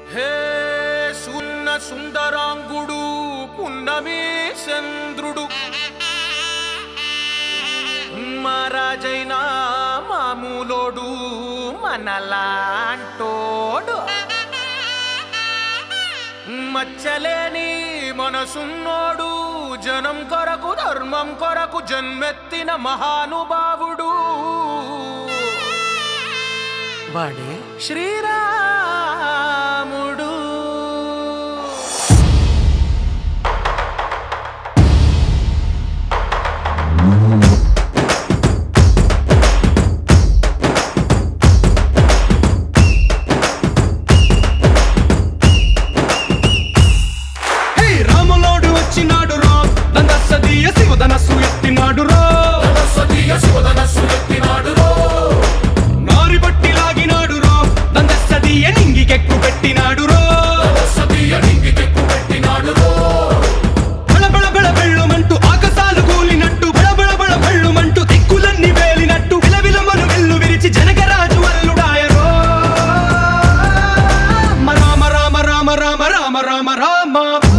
హే సున్న సుందరాంగుడు పున్నమి చంద్రుడు మహారాజైన మామూలోడు మనలాంటోడు మచ్చలేని మనసున్నోడు జనం కొరకు ధర్మం కొరకు జన్మెత్తిన మహానుభావుడు వాడే శ్రీరాముడు హే రాములోడు వచ్చినాడు రా దండసదీయ శివధనస్సు ఎత్తినాడు రా నారి బట్టి లాగినాడు రా దండసదీయ నింగికెక్కు పెట్టినాడు రా బళబళ బళ బెళ్ళుమంటూ ఆకాశాలు కూలినట్టు బళబళ బళ బెళ్ళుమంటూ దిక్కులన్నీ వేలినట్టు విలవిలమలు వెల్లు విరిచి జనకరాజు అల్లుడాయరో రామ రామ రామ రామ రామ రామ రామ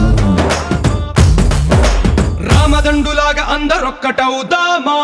రామదండులాగా అందరొక్కటవుదామా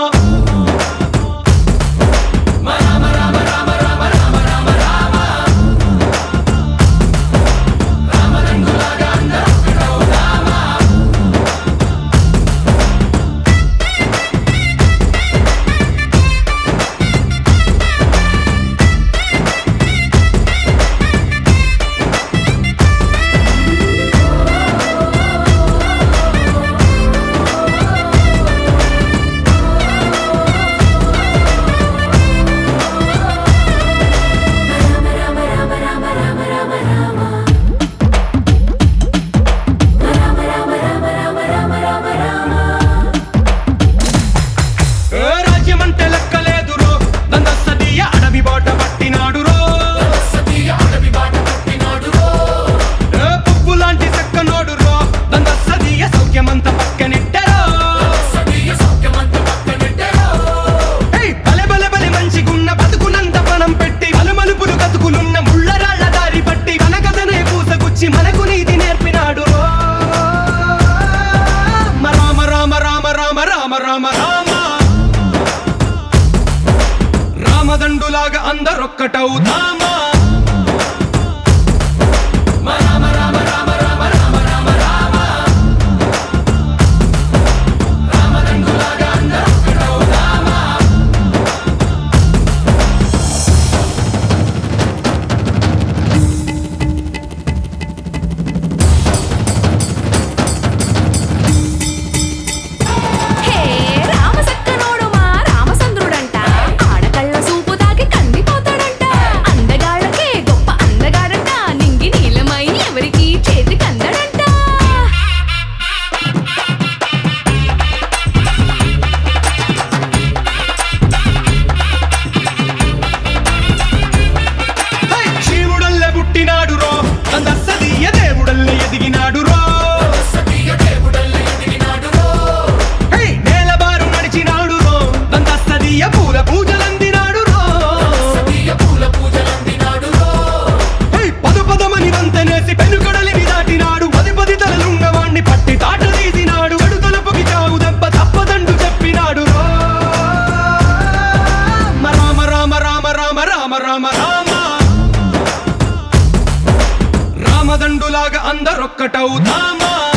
ఏ రాజ్యమంటే లెక్కలేదురో దండసదీయ అడవి బాట పట్టినాడు రో ఏ పువ్వు లాంటి చక్కనోడు రో దండసదీయ సౌఖ్యమంత పక్కనెట్టరో ఏయ్, బలె బలె బలె మంచిగున్న బతుకునంత పణం పెట్టి మలుమలుపులు కతుకులున్న ముళ్ళరాళ్ళ దారి పట్టి కనకదనే పూసగుచ్చి మనకు నీతి నేర్పినాడు రో రామ రామ రామ రామ రామ రామ రామ రామదండులాగా అందరొక్కటవుదామా హే రామసక్కనోడు మా రామచంద్రుడంట ఆడకళ్ళ సూపు తాకి కందిపోతాడంట అందగాళ్ళకే గొప్ప అందగాడంట నింగి నీలమై ఎవరికి చేతి కందడంట హై, శివుడల్లే పుట్టినాడు రో దండసదీయ దేవుడల్లే ఎదిగినాడు రో హై, నేలబారు నడిచినాడు రో దండసదీయ పూల పూజలందినాడు రో హై, పదు పదమని వంతెనేసి పెనుకడలిని దాటినాడు పది పది తలలున్నవాణ్ణి పట్టి తాట తీసినాడు చెడు తలుపుకి చావు దెబ్బ తప్పదండు చెప్పినాడు రో రామ రామ రామ రామ రామ రామ రామ రామదండులాగా అందరొక్కటవుదామా